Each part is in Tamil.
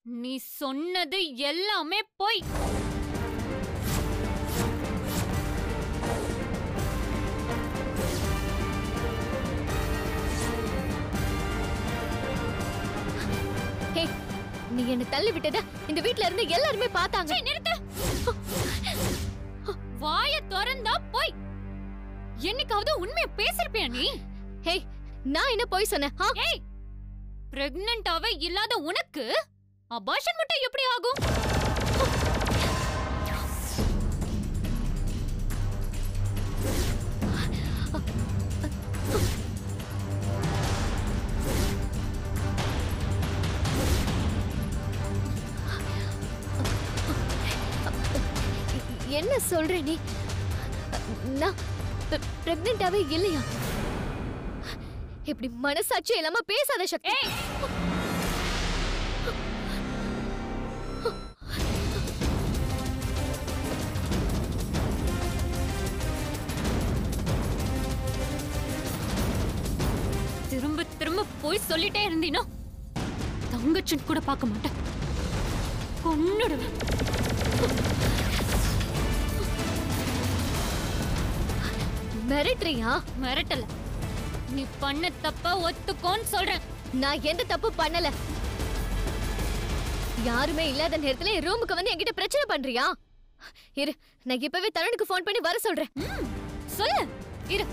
நீ சொன்னது எல்லாமே பொய் ஹே நீ என்ன தள்ளி விட்டத இந்த வீட்ல இருந்து எல்லாருமே பார்த்தாங்க நிறுத்து வாய திறந்தா பொய் என்னைக்காவது உண்மையை பேசிருப்பியா நீ ஹே நான் என்ன போய் சொன்னேன் ஆ? ஏய் பிரெக்னண்டாவே இல்லாத உனக்கு அபார்ஷன் மட்டும் எப்படி ஆகும் என்ன சொல்ற நீ நான் பிரெக்னென்ட்டாவே இல்லையா இப்படி மனசாட்சி இல்லாம பேசாத சக்தி ஏய் திரும்ப திரும்ப போய் சொல்லிட்டே இருந்தீனா தங்கச்சின்னு கூட பார்க்க மாட்டேன் கொன்னுடுவேன் மிரட்டுறியா மிரட்டல நீ பண்ண தப்ப ஒத்துக்கோன்னு சொல்றேன் நான் எந்த தப்பு பண்ணல யாருமே இல்லாத நேரத்துல என் ரூமுக்கு வந்து என்கிட்ட பிரச்சனை பண்றியா இரு நான் இப்பவே தருணுக்கு ஃபோன் பண்ணி வர சொல்றேன் ம், சொல்லு இரு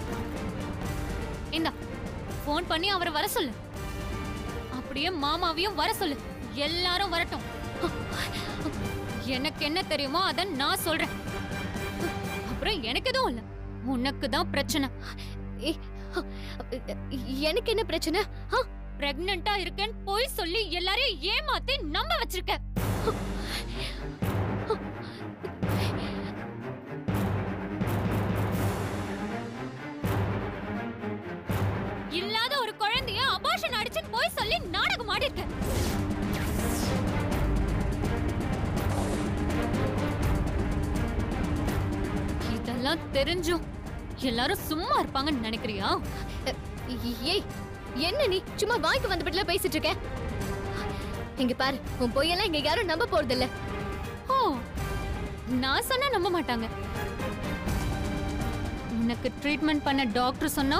இந்தா ஃபோன் பண்ணி அவரை வர சொல்லு அப்படியே மாமாவையும் வர சொல்லு எல்லாரும் வரட்டும் எனக்கு என்ன தெரியுமோ அத நான் சொல்றேன் அப்புறம் எனக்கு எதுவும் இல்ல உனக்கு தான் பிரச்சனை ஏய், எனக்கு என்ன பிரச்சனை ஆ? பிரெக்னண்டா இருக்கேன்னு போய் சொல்லி எல்லாரையும் ஏமாத்தி நம்ப வச்சிருக்க இல்லாத ஒரு குழந்தைய அபார்ஷன் அடிச்சுன்னு போய் சொல்லி நாடகம் ஆடிருக்க இதெல்லாம் தெரிஞ்சும் எல்லாரும் சும்மா இருப்பாங்கன்னு நினைக்கிறியா ஏய் என்ன நீ சும்மா வாய்க்கு வந்தபடில பேசிட்டு இருக்க இங்க பாரு உன் பொய்யெல்லாம் இங்க யாரும் நம்ப போறதில்ல ஓ நான் சொன்னா நம்ப மாட்டாங்க உனக்கு ட்ரீட்மெண்ட் பண்ண டாக்டர் சொன்னா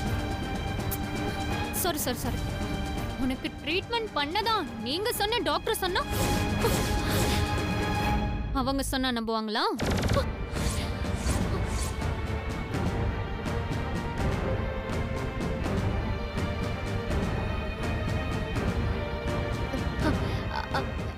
சாரி சாரி சாரி உனக்கு ட்ரீட்மெண்ட் பண்ணதா நீங்க சொன்ன டாக்டர் சொன்னா அவங்க சொன்னா நம்புவாங்களா அ- அ-